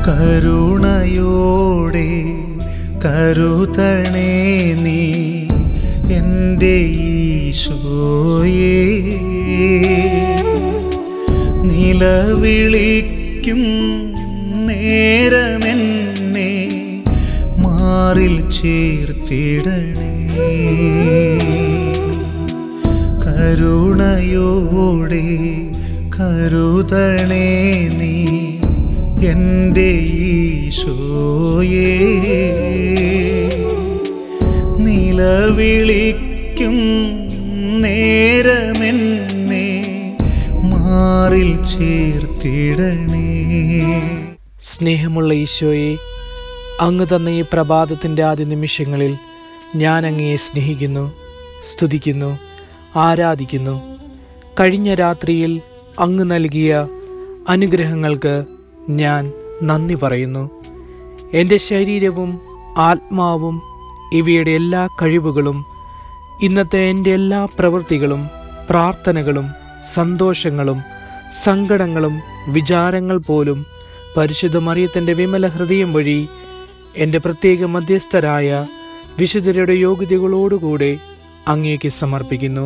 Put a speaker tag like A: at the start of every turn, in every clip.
A: കരുണയോടെ കരുതണേ നീ എൻ്റെ ഈശോയേ നിലവിളിക്കും നേരമെന്നെ മാറിൽ ചേർത്തിടണേ കരുണയോടെ കരുതണേ നീ എൻ്റെ ഈശോയേ നിലവിളിക്കും നേരമെന്നെ മാറിൽ ചേർത്തിടണേ
B: സ്നേഹമുള്ള ഈശോയെ അങ്ങ് തന്ന ഈ പ്രഭാതത്തിൻ്റെ ആദ്യ നിമിഷങ്ങളിൽ ഞാൻ അങ്ങയെ സ്നേഹിക്കുന്നു സ്തുതിക്കുന്നു ആരാധിക്കുന്നു കഴിഞ്ഞ രാത്രിയിൽ അങ്ങ് നൽകിയ അനുഗ്രഹങ്ങൾക്ക് ഞാൻ നന്ദി പറയുന്നു എൻ്റെ ശരീരവും ആത്മാവും ഇവയുടെ എല്ലാ കഴിവുകളും ഇന്നത്തെ എൻ്റെ എല്ലാ പ്രവൃത്തികളും പ്രാർത്ഥനകളും സന്തോഷങ്ങളും സങ്കടങ്ങളും വിചാരങ്ങൾ പോലും പരിശുദ്ധ മറിയത്തിൻ്റെ വിമല ഹൃദയം വഴി എൻ്റെ പ്രത്യേക മധ്യസ്ഥരായ വിശുദ്ധരുടെ യോഗ്യതകളോടുകൂടെ അങ്ങേക്ക് സമർപ്പിക്കുന്നു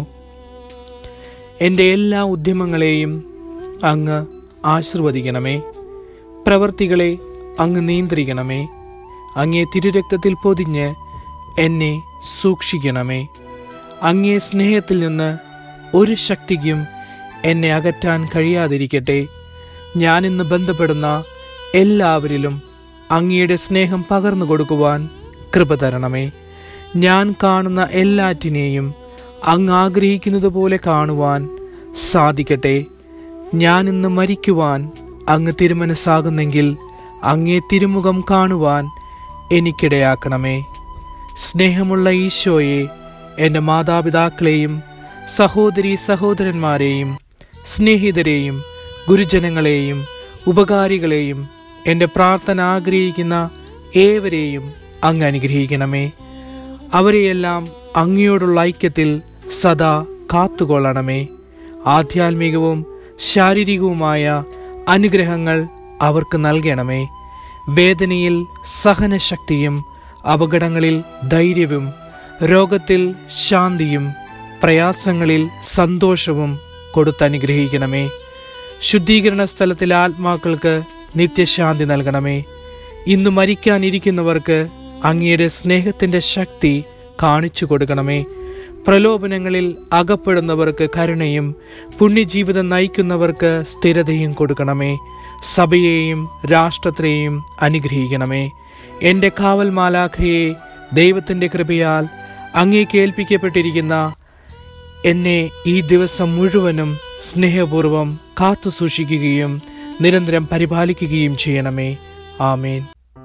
B: എൻ്റെ എല്ലാ ഉദ്യമങ്ങളെയും അങ്ങ് ആശീർവദിക്കണമേ പ്രവർത്തികളെ അങ്ങ് നിയന്ത്രിക്കണമേ അങ്ങേ തിരുരക്തത്തിൽ പൊതിഞ്ഞ് എന്നെ സൂക്ഷിക്കണമേ അങ്ങേ സ്നേഹത്തിൽ നിന്ന് ഒരു ശക്തിക്കും എന്നെ അകറ്റാൻ കഴിയാതിരിക്കട്ടെ ഞാനിന്ന് ബന്ധപ്പെടുന്ന എല്ലാവരിലും അങ്ങയുടെ സ്നേഹം പകർന്നു കൊടുക്കുവാൻ കൃപ തരണമേ ഞാൻ കാണുന്ന എല്ലാറ്റിനെയും അങ്ങ് ആഗ്രഹിക്കുന്നത് പോലെ കാണുവാൻ സാധിക്കട്ടെ ഞാനിന്ന് മരിക്കുവാൻ അങ്ങ് തിരുമനസ്സാകുന്നെങ്കിൽ അങ്ങേ തിരുമുഖം കാണുവാൻ എനിക്കിടയാക്കണമേ സ്നേഹമുള്ള ഈശോയെ എൻ്റെ മാതാപിതാക്കളെയും സഹോദരി സഹോദരന്മാരെയും സ്നേഹിതരെയും ഗുരുജനങ്ങളെയും ഉപകാരികളെയും എൻ്റെ പ്രാർത്ഥന ആഗ്രഹിക്കുന്ന ഏവരെയും അങ്ങ് അനുഗ്രഹിക്കണമേ അവരെയെല്ലാം അങ്ങയോടുള്ള ഐക്യത്തിൽ സദാ കാത്തുകൊള്ളണമേ ആധ്യാത്മികവും ശാരീരികവുമായ അനുഗ്രഹങ്ങൾ അവർക്ക് നൽകണമേ വേദനയിൽ സഹനശക്തിയും അപകടങ്ങളിൽ ധൈര്യവും രോഗത്തിൽ ശാന്തിയും പ്രയാസങ്ങളിൽ സന്തോഷവും കൊടുത്തനുഗ്രഹിക്കണമേ ശുദ്ധീകരണ സ്ഥലത്തിലെ ആത്മാക്കൾക്ക് നിത്യശാന്തി നൽകണമേ ഇന്ന് മരിക്കാനിരിക്കുന്നവർക്ക് അങ്ങയുടെ സ്നേഹത്തിൻ്റെ ശക്തി കാണിച്ചു കൊടുക്കണമേ പ്രലോഭനങ്ങളിൽ അകപ്പെടുന്നവർക്ക് കരുണയും പുണ്യജീവിതം നയിക്കുന്നവർക്ക് സ്ഥിരതയും കൊടുക്കണമേ സഭയെയും രാഷ്ട്രത്തെയും അനുഗ്രഹിക്കണമേ എൻ്റെ കാവൽ മാലാഖയെ ദൈവത്തിൻ്റെ കൃപയാൽ അങ്ങേക്ക് ഏൽപ്പിക്കപ്പെട്ടിരിക്കുന്ന എന്നെ ഈ ദിവസം മുഴുവനും സ്നേഹപൂർവം കാത്തു സൂക്ഷിക്കുകയും നിരന്തരം പരിപാലിക്കുകയും ചെയ്യണമേ ആമേൻ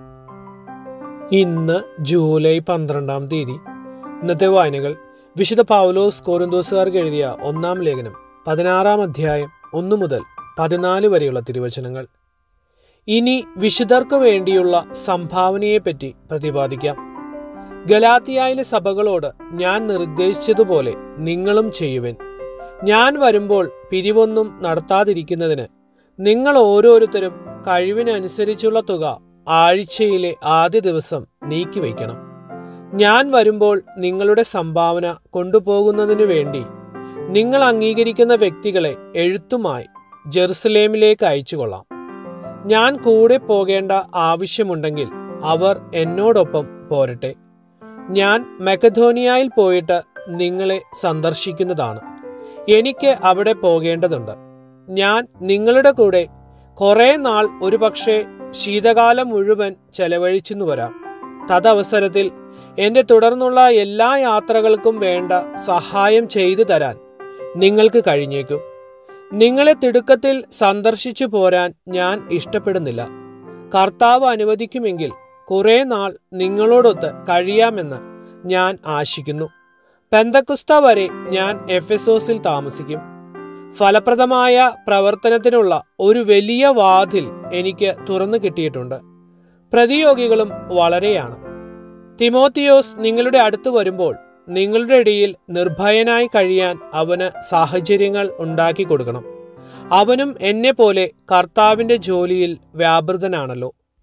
B: ഇന്ന് ജൂലൈ പന്ത്രണ്ടാം തീയതി ഇന്നത്തെ വായനകൾ വിശുദ്ധ പൗലോസ് കോരിന്തോസുകാർക്ക് എഴുതിയ ഒന്നാം ലേഖനം പതിനാറാം അധ്യായം ഒന്നു മുതൽ പതിനാല് വരെയുള്ള തിരുവചനങ്ങൾ ഇനി വിശുദ്ധർക്ക് വേണ്ടിയുള്ള സംഭാവനയെപ്പറ്റി പ്രതിപാദിക്കാം ഗലാത്തിയായിലെ സഭകളോട് ഞാൻ നിർദ്ദേശിച്ചതുപോലെ നിങ്ങളും ചെയ്യുവൻ ഞാൻ വരുമ്പോൾ പിരിവൊന്നും നടത്താതിരിക്കുന്നതിന് നിങ്ങൾ ഓരോരുത്തരും കഴിവിനനുസരിച്ചുള്ള തുക ആഴ്ചയിലെ ആദ്യ ദിവസം നീക്കിവയ്ക്കണം ഞാൻ വരുമ്പോൾ നിങ്ങളുടെ സംഭാവന കൊണ്ടുപോകുന്നതിനു വേണ്ടി നിങ്ങൾ അംഗീകരിക്കുന്ന വ്യക്തികളെ എഴുത്തുമായി ജെറുസലേമിലേക്ക് അയച്ചുകൊള്ളാം ഞാൻ കൂടെ പോകേണ്ട ആവശ്യമുണ്ടെങ്കിൽ അവർ എന്നോടൊപ്പം പോരട്ടെ ഞാൻ മെക്കധോനിയയിൽ പോയിട്ട് നിങ്ങളെ സന്ദർശിക്കുന്നതാണ് എനിക്ക് അവിടെ പോകേണ്ടതുണ്ട് ഞാൻ നിങ്ങളുടെ കൂടെ കുറെ നാൾ ഒരുപക്ഷെ ശീതകാലം മുഴുവൻ ചെലവഴിച്ചെന്നു വരാം തദവസരത്തിൽ എന്റെ തുടർന്നുള്ള എല്ലാ യാത്രകൾക്കും വേണ്ട സഹായം ചെയ്തു തരാൻ നിങ്ങൾക്ക് കഴിഞ്ഞേക്കും നിങ്ങളെ തിടുക്കത്തിൽ സന്ദർശിച്ചു പോരാൻ ഞാൻ ഇഷ്ടപ്പെടുന്നില്ല കർത്താവ് അനുവദിക്കുമെങ്കിൽ കുറെ നാൾ നിങ്ങളോടൊത്ത് കഴിയാമെന്ന് ഞാൻ ആശിക്കുന്നു പെന്തക്കുസ്ത വരെ ഞാൻ എഫെസോസിൽ താമസിക്കും ഫലപ്രദമായ പ്രവർത്തനത്തിനുള്ള ഒരു വലിയ വാതിൽ എനിക്ക് തുറന്നു കിട്ടിയിട്ടുണ്ട് പ്രതിയോഗികളും വളരെയാണ് തിമോത്തിയോസ് നിങ്ങളുടെ അടുത്ത് വരുമ്പോൾ നിങ്ങളുടെ ഇടയിൽ നിർഭയനായി കഴിയാൻ അവന് സാഹചര്യങ്ങൾ ഉണ്ടാക്കി കൊടുക്കണം അവനും എന്നെ പോലെ കർത്താവിന്റെ ജോലിയിൽ വ്യാപൃതനാണല്ലോ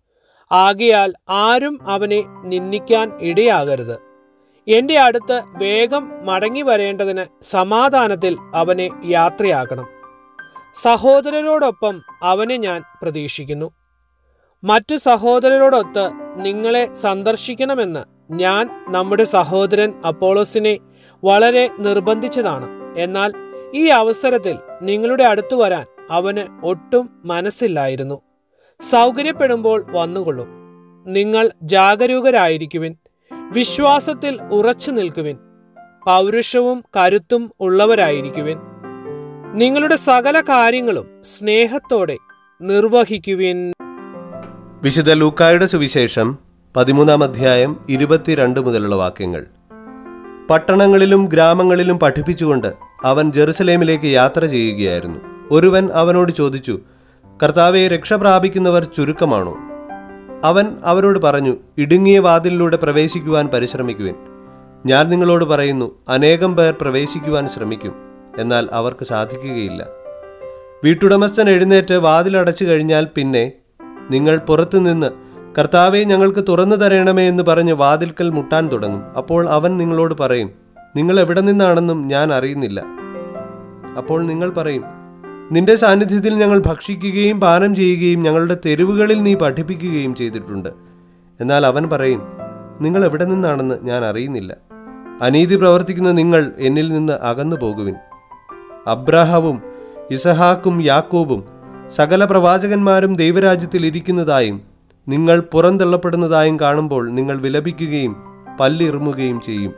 B: ആകയാൽ ആരും അവനെ നിന്ദിക്കാൻ ഇടയാകരുത് എന്റെ അടുത്ത് വേഗം മടങ്ങി വരേണ്ടതിന് സമാധാനത്തിൽ അവനെ യാത്രയാക്കണം സഹോദരരോടൊപ്പം അവനെ ഞാൻ പ്രതീക്ഷിക്കുന്നു മറ്റു സഹോദരരോടൊത്ത് നിങ്ങളെ സന്ദർശിക്കണമെന്ന് ഞാൻ നമ്മുടെ സഹോദരൻ അപ്പോളോസിനെ വളരെ നിർബന്ധിച്ചതാണ് എന്നാൽ ഈ അവസരത്തിൽ നിങ്ങളുടെ അടുത്തു വരാൻ അവന് ഒട്ടും മനസ്സില്ലായിരുന്നു സൗകര്യപ്പെടുമ്പോൾ വന്നുകൊള്ളും നിങ്ങൾ ജാഗരൂകരായിരിക്കുവിൻ വിശ്വാസത്തിൽ ഉറച്ചു നിൽക്കുവിൻ പൗരുഷവും കരുത്തും ഉള്ളവരായിരിക്കുവിൻ നിങ്ങളുടെ സകല കാര്യങ്ങളും സ്നേഹത്തോടെ നിർവഹിക്കുവിൻ
C: വിശുദ്ധ ലൂക്കായുടെ സുവിശേഷം പതിമൂന്നാം അധ്യായം ഇരുപത്തിരണ്ട് മുതലുള്ള വാക്യങ്ങൾ പട്ടണങ്ങളിലും ഗ്രാമങ്ങളിലും പഠിപ്പിച്ചുകൊണ്ട് അവൻ ജെറുസലേമിലേക്ക് യാത്ര ചെയ്യുകയായിരുന്നു ഒരുവൻ അവനോട് ചോദിച്ചു കർത്താവെ രക്ഷ പ്രാപിക്കുന്നവർ ചുരുക്കമാണോ അവൻ അവരോട് പറഞ്ഞു ഇടുങ്ങിയ വാതിലിലൂടെ പ്രവേശിക്കുവാൻ പരിശ്രമിക്കുവിൻ ഞാൻ നിങ്ങളോട് പറയുന്നു അനേകം പേർ പ്രവേശിക്കുവാൻ ശ്രമിക്കും എന്നാൽ അവർക്ക് സാധിക്കുകയില്ല വീട്ടുടമസ്ഥൻ എഴുന്നേറ്റ് വാതിലടച്ചു കഴിഞ്ഞാൽ പിന്നെ നിങ്ങൾ പുറത്തുനിന്ന് കർത്താവെ ഞങ്ങൾക്ക് തുറന്നു തരണമേ എന്ന് പറഞ്ഞ് വാതിൽക്കൽ മുട്ടാൻ തുടങ്ങും അപ്പോൾ അവൻ നിങ്ങളോട് പറയും നിങ്ങൾ എവിടെ നിന്നാണെന്നും ഞാൻ അറിയുന്നില്ല അപ്പോൾ നിങ്ങൾ പറയും നിന്റെ സാന്നിധ്യത്തിൽ ഞങ്ങൾ ഭക്ഷിക്കുകയും പാനം ചെയ്യുകയും ഞങ്ങളുടെ തെരുവുകളിൽ നീ പഠിപ്പിക്കുകയും ചെയ്തിട്ടുണ്ട് എന്നാൽ അവൻ പറയും നിങ്ങൾ എവിടെ നിന്നാണെന്ന് ഞാൻ അറിയുന്നില്ല അനീതി പ്രവർത്തിക്കുന്ന നിങ്ങൾ എന്നിൽ നിന്ന് അകന്നു പോകുവിൻ അബ്രാഹവും ഇസഹാക്കും യാക്കോബും സകല പ്രവാചകന്മാരും ദൈവരാജ്യത്തിൽ ഇരിക്കുന്നതായും നിങ്ങൾ പുറന്തള്ളപ്പെടുന്നതായും കാണുമ്പോൾ നിങ്ങൾ വിലപിക്കുകയും പല്ലിറുമുകയും ചെയ്യും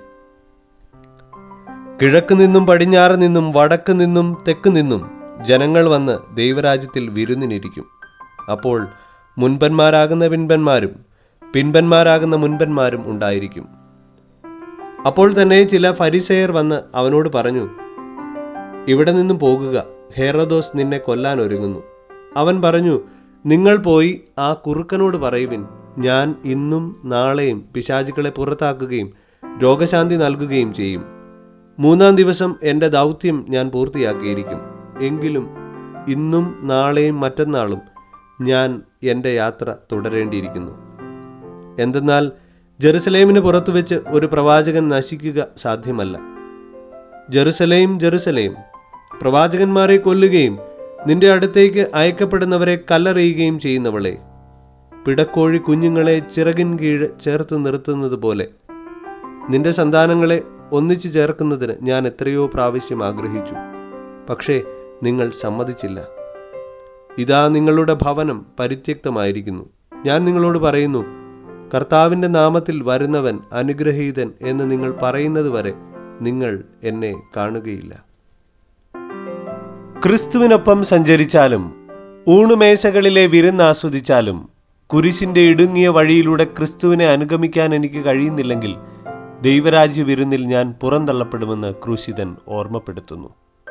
C: കിഴക്ക് നിന്നും പടിഞ്ഞാറ് നിന്നും വടക്ക് നിന്നും തെക്ക് നിന്നും ജനങ്ങൾ വന്ന് ദൈവരാജ്യത്തിൽ വിരുന്നിനിരിക്കും അപ്പോൾ മുൻപന്മാരാകുന്ന പിൻപന്മാരും പിൻപന്മാരാകുന്ന മുൻപന്മാരും ഉണ്ടായിരിക്കും അപ്പോൾ തന്നെ ചില ഫരിസേയർ വന്ന് അവനോട് പറഞ്ഞു ഇവിടെ നിന്നും പോകുക ഹേറോദോസ് നിന്നെ കൊല്ലാൻ ഒരുങ്ങുന്നു അവൻ പറഞ്ഞു നിങ്ങൾ പോയി ആ കുറുക്കനോട് പറയുവിൻ ഞാൻ ഇന്നും നാളെയും പിശാചുക്കളെ പുറത്താക്കുകയും രോഗശാന്തി നൽകുകയും ചെയ്യും മൂന്നാം ദിവസം എൻ്റെ ദൗത്യം ഞാൻ പൂർത്തിയാക്കിയിരിക്കും എങ്കിലും ഇന്നും നാളെയും മറ്റന്നാളും ഞാൻ എൻ്റെ യാത്ര തുടരേണ്ടിയിരിക്കുന്നു എന്തെന്നാൽ ജെറുസലേമിന് പുറത്തു വെച്ച് ഒരു പ്രവാചകൻ നശിക്കുക സാധ്യമല്ല ജെറുസലേം ജെറുസലേം പ്രവാചകന്മാരെ കൊല്ലുകയും നിന്റെ അടുത്തേക്ക് അയക്കപ്പെടുന്നവരെ കല്ലെറിയുകയും ചെയ്യുന്നവളെ പിടക്കോഴി കുഞ്ഞുങ്ങളെ ചിറകിൻ കീഴ് ചേർത്ത് നിർത്തുന്നത് പോലെ നിന്റെ സന്താനങ്ങളെ ഒന്നിച്ചു ചേർക്കുന്നതിന് ഞാൻ എത്രയോ പ്രാവശ്യം ആഗ്രഹിച്ചു പക്ഷേ നിങ്ങൾ സമ്മതിച്ചില്ല ഇതാ നിങ്ങളുടെ ഭവനം പരിത്യക്തമായിരിക്കുന്നു ഞാൻ നിങ്ങളോട് പറയുന്നു കർത്താവിൻ്റെ നാമത്തിൽ വരുന്നവൻ അനുഗ്രഹീതൻ എന്ന് നിങ്ങൾ പറയുന്നത് വരെ നിങ്ങൾ എന്നെ കാണുകയില്ല ക്രിസ്തുവിനൊപ്പം സഞ്ചരിച്ചാലും ഊണുമേശകളിലെ വിരുന്ന് ആസ്വദിച്ചാലും കുരിശിന്റെ ഇടുങ്ങിയ വഴിയിലൂടെ ക്രിസ്തുവിനെ അനുഗമിക്കാൻ എനിക്ക് കഴിയുന്നില്ലെങ്കിൽ ദൈവരാജ്യ വിരുന്നിൽ ഞാൻ പുറന്തള്ളപ്പെടുമെന്ന് ക്രൂശിതൻ ഓർമ്മപ്പെടുത്തുന്നു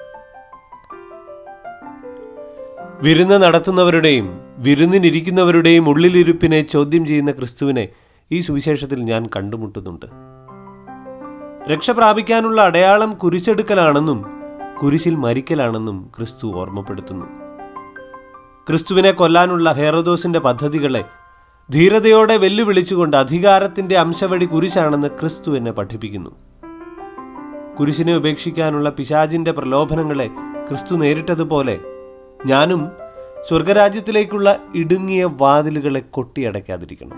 C: വിരുന്ന് നടത്തുന്നവരുടെയും വിരുന്നിനിരിക്കുന്നവരുടെയും ഉള്ളിലിരുപ്പിനെ ചോദ്യം ചെയ്യുന്ന ക്രിസ്തുവിനെ ഈ സുവിശേഷത്തിൽ ഞാൻ കണ്ടുമുട്ടുന്നുണ്ട് രക്ഷ പ്രാപിക്കാനുള്ള അടയാളം കുരിശെടുക്കലാണെന്നും കുരിശിൽ മരിക്കലാണെന്നും ക്രിസ്തു ഓർമ്മപ്പെടുത്തുന്നു ക്രിസ്തുവിനെ കൊല്ലാനുള്ള ഹേറോദോസിന്റെ പദ്ധതികളെ ധീരതയോടെ വെല്ലുവിളിച്ചുകൊണ്ട് അധികാരത്തിന്റെ അംശവടി കുരിശാണെന്ന് ക്രിസ്തു എന്നെ പഠിപ്പിക്കുന്നു കുരിശിനെ ഉപേക്ഷിക്കാനുള്ള പിശാചിന്റെ പ്രലോഭനങ്ങളെ ക്രിസ്തു നേരിട്ടതുപോലെ ഞാനും സ്വർഗരാജ്യത്തിലേക്കുള്ള ഇടുങ്ങിയ വാതിലുകളെ കൊട്ടിയടയ്ക്കാതിരിക്കണം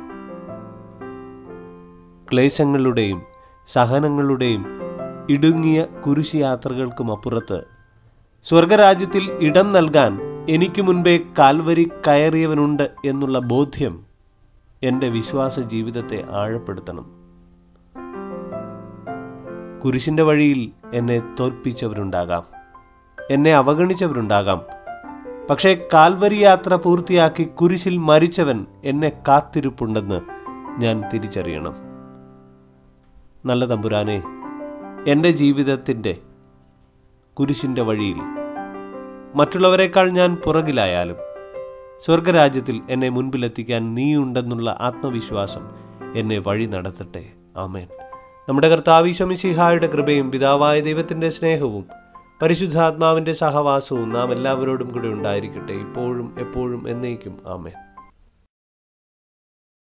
C: ക്ലേശങ്ങളുടെയും സഹനങ്ങളുടെയും ഇടുങ്ങിയ കുരിശ് യാത്രകൾക്കും അപ്പുറത്ത് സ്വർഗരാജ്യത്തിൽ ഇടം നൽകാൻ എനിക്ക് മുൻപേ കാൽവരി കയറിയവനുണ്ട് എന്നുള്ള ബോധ്യം എൻ്റെ വിശ്വാസ ജീവിതത്തെ ആഴപ്പെടുത്തണം കുരിശിന്റെ വഴിയിൽ എന്നെ തോൽപ്പിച്ചവരുണ്ടാകാം എന്നെ അവഗണിച്ചവരുണ്ടാകാം പക്ഷേ കാൽവരി യാത്ര പൂർത്തിയാക്കി കുരിശിൽ മരിച്ചവൻ എന്നെ കാത്തിരിപ്പുണ്ടെന്ന് ഞാൻ തിരിച്ചറിയണം നല്ല തമ്പുരാനെ എൻ്റെ ജീവിതത്തിൻ്റെ കുരിശിൻ്റെ വഴിയിൽ മറ്റുള്ളവരെക്കാൾ ഞാൻ പുറകിലായാലും സ്വർഗരാജ്യത്തിൽ എന്നെ മുൻപിലെത്തിക്കാൻ നീയുണ്ടെന്നുള്ള ആത്മവിശ്വാസം എന്നെ വഴി നടത്തട്ടെ ആമേൻ നമ്മുടെ കർത്താവിശ്വമിശിഹായുടെ കൃപയും പിതാവായ ദൈവത്തിൻ്റെ സ്നേഹവും പരിശുദ്ധാത്മാവിൻ്റെ സഹവാസവും നാം എല്ലാവരോടും കൂടെ ഉണ്ടായിരിക്കട്ടെ ഇപ്പോഴും എപ്പോഴും എന്നേക്കും ആമേൻ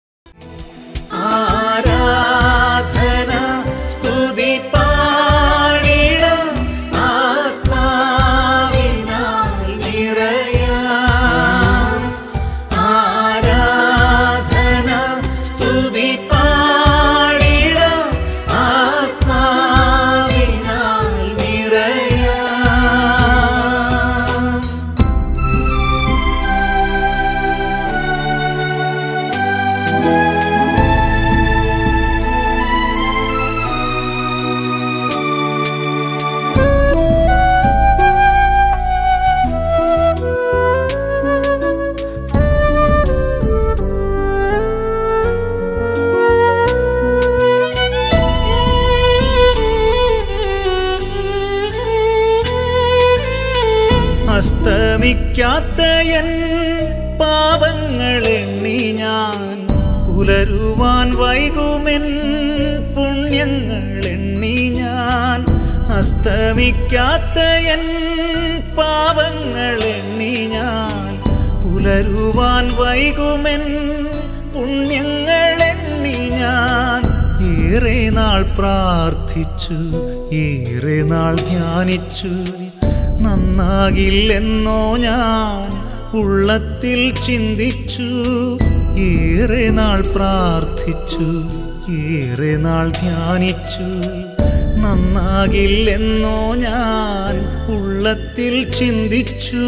A: അസ്തമിക്കാത്ത എൻ പാപങ്ങൾ എണ്ണി ഞാൻ പുലരുവാൻ വൈകുമെൻ പുണ്യങ്ങൾ എണ്ണി ഞാൻ അസ്തമിക്കാത്ത എൻ പാപങ്ങൾ എണ്ണി ഞാൻ പുലരുവാൻ വൈകുമെൻ പുണ്യങ്ങൾ എണ്ണി ഞാൻ ഏറെ നാൾ പ്രാർത്ഥിച്ചു ഏറെ നാൾ ധ്യാനിച്ചു നന്നാകില്ലെന്നോ ഞാൻ ഉള്ളത്തിൽ ചിന്തിച്ചു ഏറെ നാൾ പ്രാർത്ഥിച്ചു ഏറെ നാൾ ധ്യാനിച്ചു നന്നാകില്ലെന്നോ ഞാൻ ഉള്ളത്തിൽ ചിന്തിച്ചു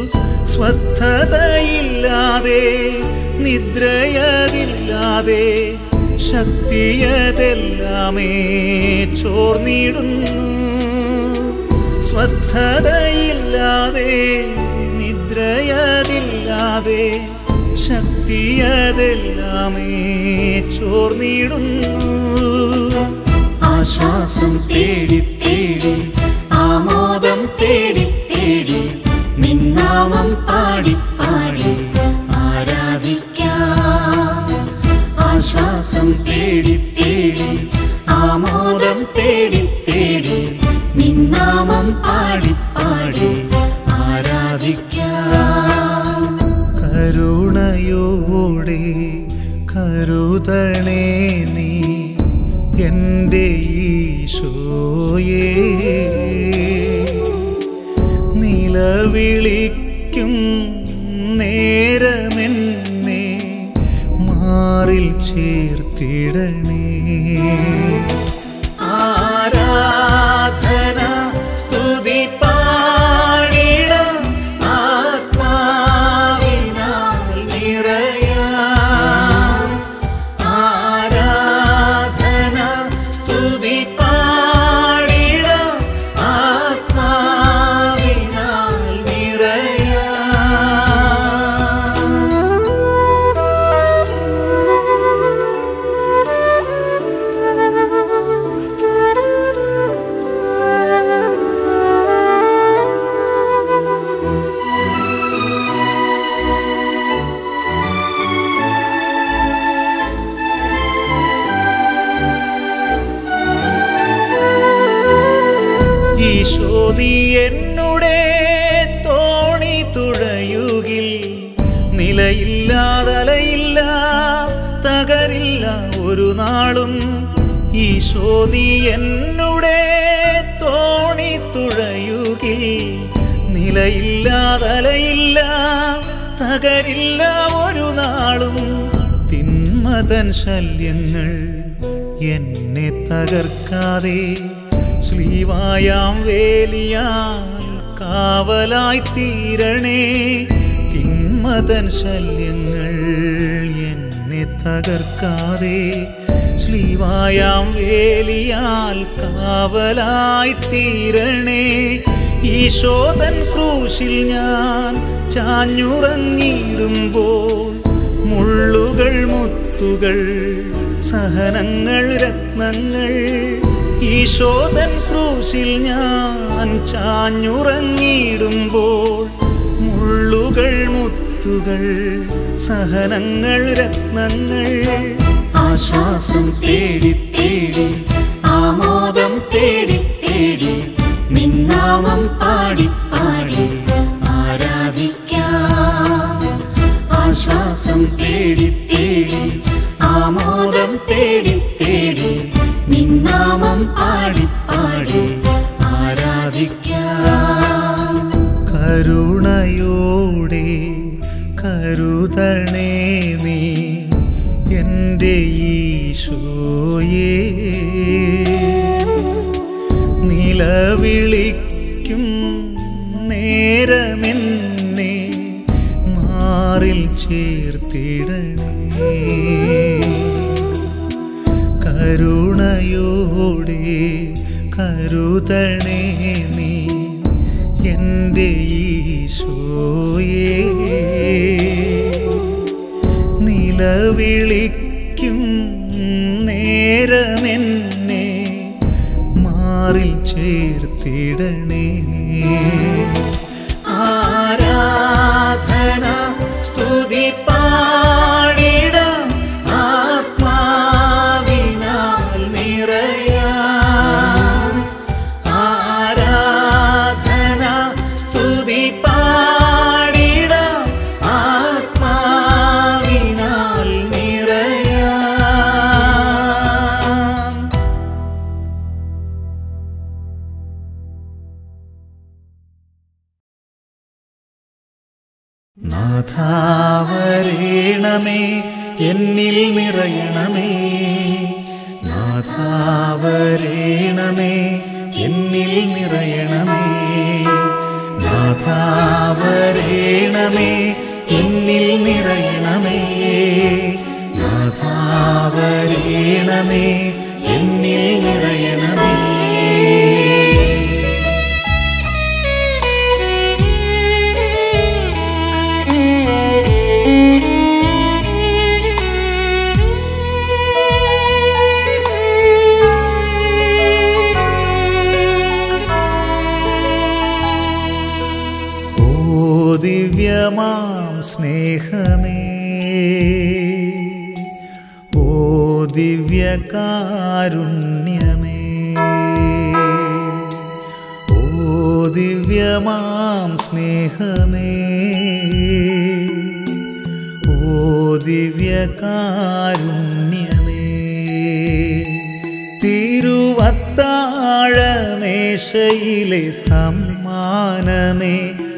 A: സ്വസ്ഥതയില്ലാതെ നിദ്രയതില്ലാതെ ശക്തിയതെല്ലാമേ ചോർന്നിടുന്നു സ്വസ്ഥതയില്ലാതെ നിദ്രയതില്ലാതെ ശക്തിയതെല്ലാമേ ചോർന്നിടുന്നു
D: ആശ്വാസം തേടി തേടി ആമോദം തേടി തേടി നിന്നാമം പാടി പാടി ആരാധിക്കാം ആശ്വാസം തേടി തേടി ആമോദം തേടി തേടി നിന്നാമം പാടി പാടി ആരാധിക്കാം
A: കരുണയോടെ കരുതണേ നീ എൻ്റെ ഈശോയേ നിലവിളിക്കും നേരമെന്നെ മാറിൽ ചേർത്തിടണേ ആരാധന സ്തുതി പാടിടം ആത്മാവിനാൽ നിറയാം ആരാധന സ്തുതി പാടിടം ആത്മാവിനാൽ നിറയാം ഈശോ നീ എന്നുടെ തോണി തുഴയുകിൽ നിലയില്ലാതലയില്ല തകരില്ല ഒരു നാളും ഈശോ നീ എന്നുടെ തോണി തുഴയുകിൽ നിലയില്ലാതലയില്ല തകരില്ല ഒരു നാളും തിന്മതൻ ശല്യങ്ങൾ എന്നെ തകർക്കാതെ ശ്ലീവായാം വേലിയാൽ കാവലായി തീരണേ തിന്മതൻ ശല്യങ്ങൾ എന്നെ തകർക്കാതെ ശ്ലീവായാം വേലിയാൽ കാവലായി തീരണേ ഈശോതൻ ക്രൂശിൽ ഞാൻ ചാഞ്ഞുറങ്ങിടുമ്പോൾ മുള്ളുകൾ മുത്തുകൾ സഹനങ്ങൾ രത്നങ്ങൾ ഈശോതൻ ക്രൂശിൽ ഞാൻ ചാഞ്ഞുറങ്ങിടുമ്പോൾ മുള്ളുകൾ മുത്തുകൾ സഹനങ്ങൾ രത്നങ്ങൾ
D: ആശ്വാസം തേടി തേടി ആമോദം തേടി തേടി നിന്നാമം പാടി പാടി ആരാധിക്കാം ആശ്വാസം തേടി തേടി ആമോദം തേടി തേടി നിന്നാമം പാടി പാടി ആരാധിക്കാം
A: കരുണയോടെ കരുതണേ നീ എൻ്റെ ഈശോയേ നിലവിളിക്കും നേരമെന്നെ മാറിൽ ചേർത്തിടണേ കരുണയോടെ കരുതണേ നീ എൻ്റെ ഈശോയേ നിലവിളിക്കും നേരമെന്നെ മാറിൽ ചേർത്തിടണേ ആരാ നാഥാവരേണമേ എന്നിൽ നിറയണമേ നാഥാവരേണമേ എന്നിൽ നിറയണമേ നാഥാവരേണമേ എന്നിൽ നിറയണമേ നാഥാവരേണമേ എന്നിൽ നിറയണമേ ഓ ദിവ്യമാം സ്നേഹമേ ഓ ദിവ്യകാരുണ്യമേ ഓ ദിവ്യമാം സ്നേഹമേ ഓ ദിവ്യകാരുണ്യമേ തിരുവത്താഴമേശയിലെ സമ്മാനമേ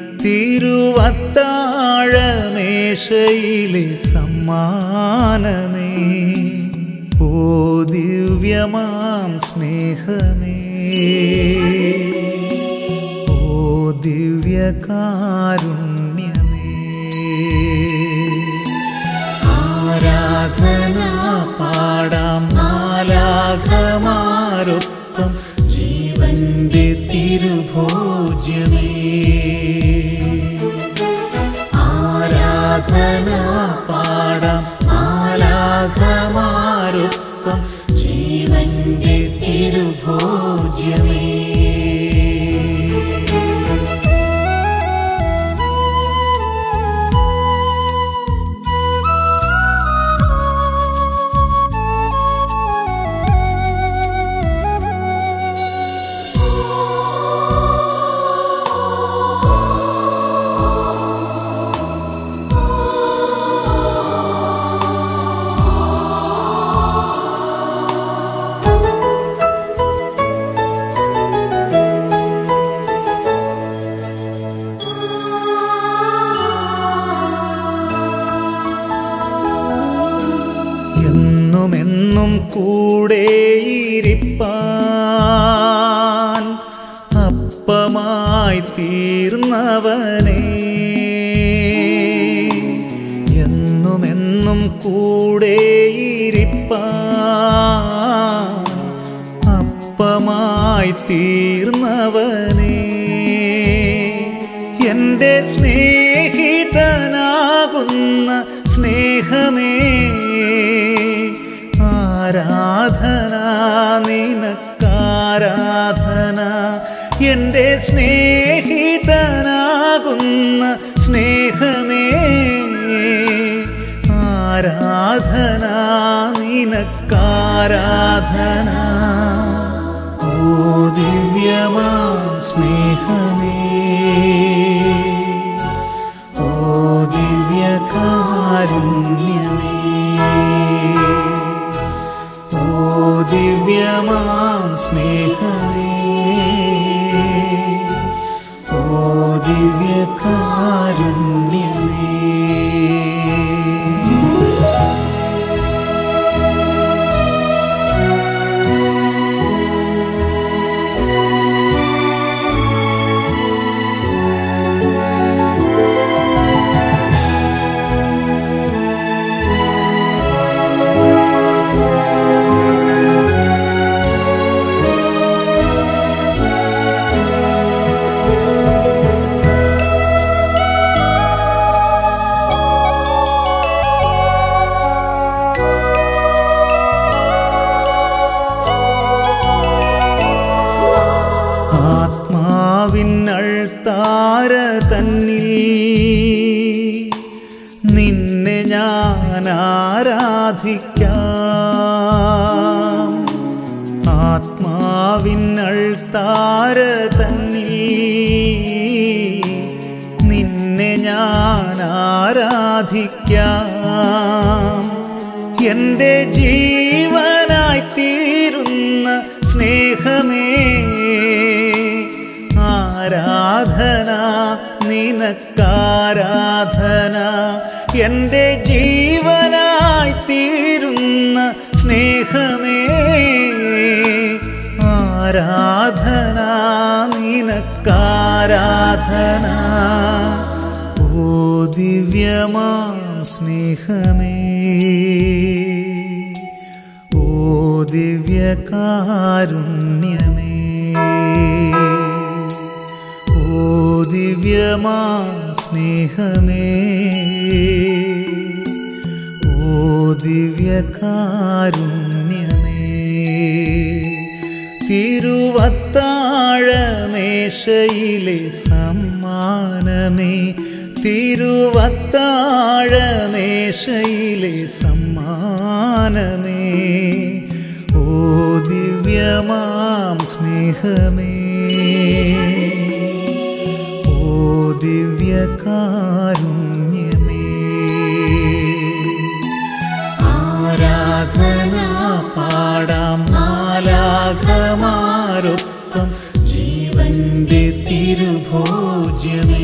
A: തിരുവത്താഴമേശയിലെ സമ്മാനമേ ഓ ദിവ്യമാം സ്നേഹമേ ഓ ദിവ്യകാരുണ്യമേ ആരാധന പാടാം മാലാഘമാരൊപ്പം ജീവന്റെ തിരുഭോജ്യമേ ആരാധന പാടാം മാലാഘമാരൊപ്പം ജീവന്റെ തിരുഭോജ്യമേ എന്നും എന്നും കൂടെയിരിപ്പാൻ അപ്പമായി തീർന്നവനേ എന്നും എന്നും കൂടെയിരിപ്പാൻ അപ്പമായി തീർന്നവനേ എൻ്റെ സ്നേഹിതനാകുന്ന സ്നേഹമേ ആരാധന നിനക്കാരാധന എൻ്റെ സ്നേഹിതനാകുന്ന സ്നേഹമേ ആരാധന നിനക്കാരാധന ഓ ദിവ്യമാം സ്നേഹമേ ഓ ദിവ്യകാരുണ്യമേ ഓ ദിവ്യമാം സ്നേഹമേ ഓ ദിവ്യകാരുണ്യമേ ആത്മാവിനൾത്താര തന്നിൽ നിന്നെ ഞാൻ ആരാധിക്കാം ആത്മാവിനൾത്താര തന്നിൽ നിന്നെ ഞാൻ ആരാധിക്കാം എൻ്റെ ജീവനായി തീരുന്ന സ്നേഹമേ ആരാധന നിനക്കാരാധന എൻ്റെ ജീവനായി തീരുന്ന സ്നേഹമേ ആരാധന നിനക്കാരാധന ഓ ദിവ്യമാം സ്നേഹമേ ഓ ദിവ്യകാരുണ്യമേ ഓ ദിവ്യമാം സ്നേഹമേ ഓ ദിവ്യകാരുണ്യമേ തിരുവത്താഴമേശയിലെ സമ്മാനമേ തിരുവത്താഴമേശയിലെ സമ്മാനമേ ഓ ദിവ്യമാം സ്നേഹമേ ഓ ദിവ്യകാരുണ്യമേ ആരാധന പാടാം മാലാഘമാരൊപ്പം ജീവന്റെ തിരുഭോജ്യമേ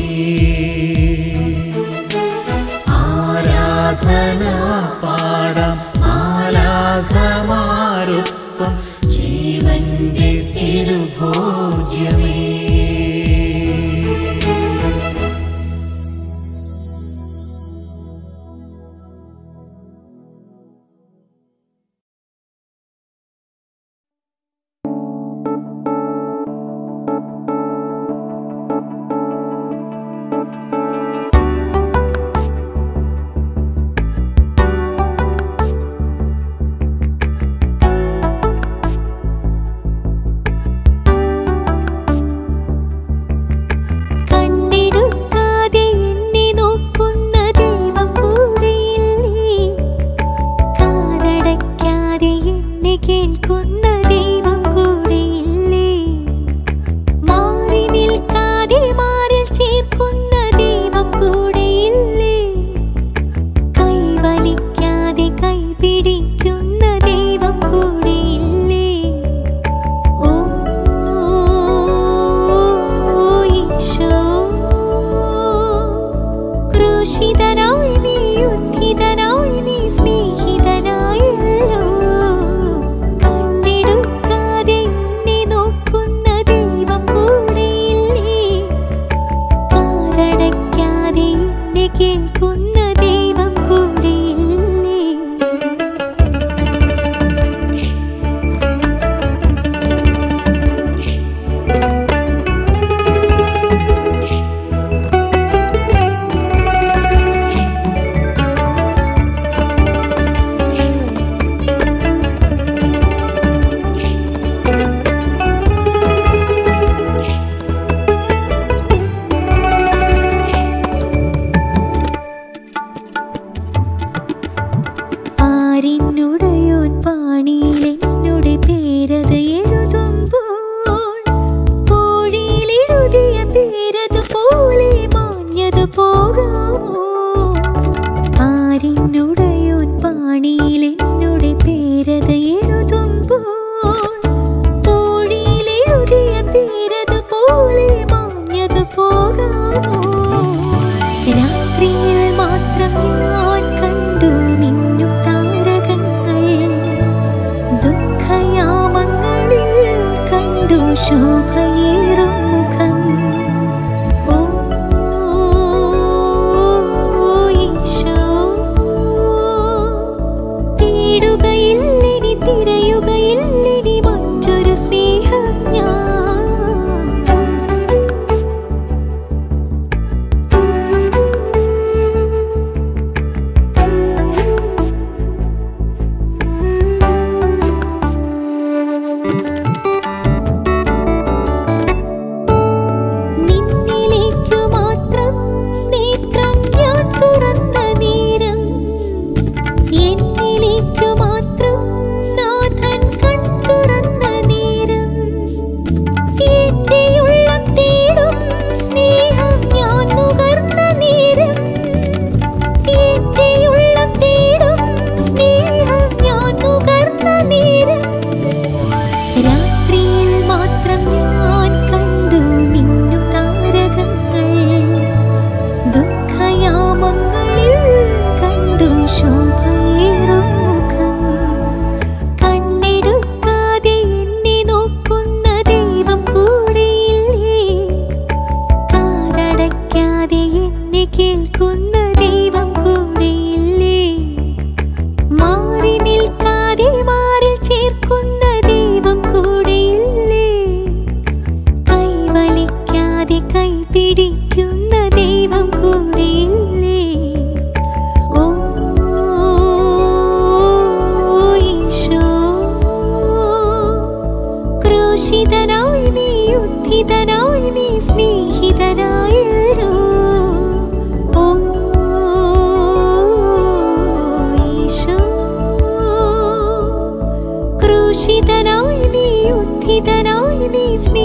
A: ആരാധന പാടാം മാലാഘമാരൊപ്പം ജീവന്റെ തിരുഭോജ്യമേ
D: ശോഭയേറും മുഖം കണ്ണെടുക്കാതെ എന്നെ നോക്കുന്ന ദൈവം കൂടെയില്ലേ കാതടയ്ക്കാതെ എന്നെ കേൾക്കുന്ന ദൈവം കൂടെയില്ലേ മാറി നിൽക്കാതെ മാറിൽ ചേർക്കുന്ന ദൈവം കൂടെയില്ലേ കൈവലിക്കാതെ കൈ പിടിക്കുന്ന ദൈവം കൂടെയില്ലേ ഓ ഈശോ ക്രൂശിതനായി നീ ഉദ്ധിതനായി നീ സ്നേഹിതനായല്ലോ ഓ ഈശോ ക്രൂശിതനായി നീ ഉദ്ധിതനായി നീ സ്നേഹിതനായല്ലോ